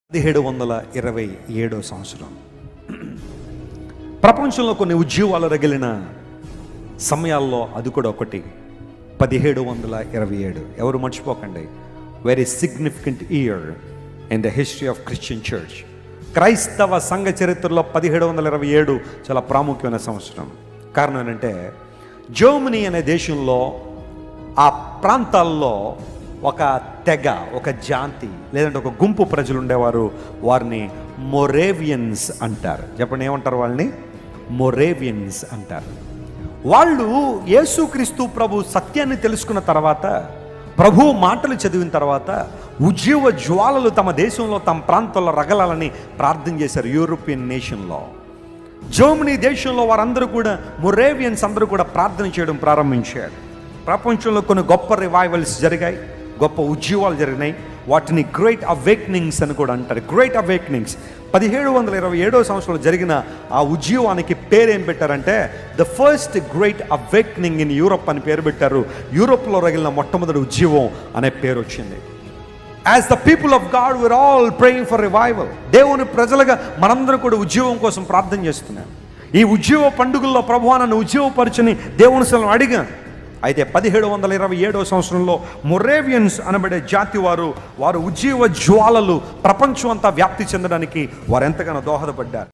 పదిహేడు వందల ఇరవై ఏడో సంవత్సరం ప్రపంచంలో కొన్ని ఉద్యోగాలు రగిలిన సమయాల్లో అది కూడా ఒకటి పదిహేడు వందల ఇరవై ఏడు ఎవరు మర్చిపోకండి very significant year in the history of Christian church క్రైస్తవ సంఘ చరిత్రలో పదిహేడు వందల ఇరవై ఏడు చాలా ప్రాముఖ్యమైన సంవత్సరం కారణం ఏంటంటే జర్మనీ అనే దేశంలో ఆ ప్రాంతాల్లో ఒక తెగ ఒక జాతి లేదంటే ఒక గుంపు ప్రజలు ఉండేవారు వారిని మొరేవియన్స్ అంటారు చెప్పండి ఏమంటారు వాళ్ళని మొరేవియన్స్ అంటారు వాళ్ళు యేసుక్రీస్తు ప్రభు సత్యాన్ని తెలుసుకున్న తర్వాత ప్రభు మాటలు చదివిన తర్వాత ఉద్యోగ జ్వాలలు తమ దేశంలో తమ ప్రాంతంలో రగలాలని ప్రార్థన చేశారు యూరోపియన్ నేషన్లో జర్మనీ దేశంలో వారందరూ కూడా మొరేవియన్స్ అందరూ కూడా ప్రార్థన చేయడం ప్రారంభించారు ప్రపంచంలో కొన్ని గొప్ప రివైవల్స్ జరిగాయి గొప్ప ఉద్యోగాలు జరిగినాయి వాటిని గ్రేట్ అవేక్నింగ్స్ అని కూడా అంటారు గ్రేట్ అవేక్నింగ్స్ పదిహేడు వందల ఇరవై ఏడో సంవత్సరంలో జరిగిన ఆ ఉద్యోగానికి పేరేం పెట్టారంటే the first great awakening in Europe అని పేరు పెట్టారు యూరోప్లో రగిలిన మొట్టమొదటి ఉద్యోగం అనే పేరు వచ్చింది as the people of God were all praying for revival దేవుని ప్రజలుగా మనందరం కూడా ఉద్యోగం కోసం ప్రార్థన చేస్తున్నాం ఈ ఉద్యోగ పండుగల్లో ప్రభు నన్ను ఉద్యోగపరచని దేవుని సెలవు అడిగాను అయితే పదిహేడు వందల ఇరవై ఏడవ సంవత్సరంలో మొరేవియన్స్ అనబడే జాతి వారు వారు ఉద్యోగ జ్వాలలు ప్రపంచం అంతా వ్యాప్తి చెందడానికి వారు ఎంతగానో దోహదపడ్డారు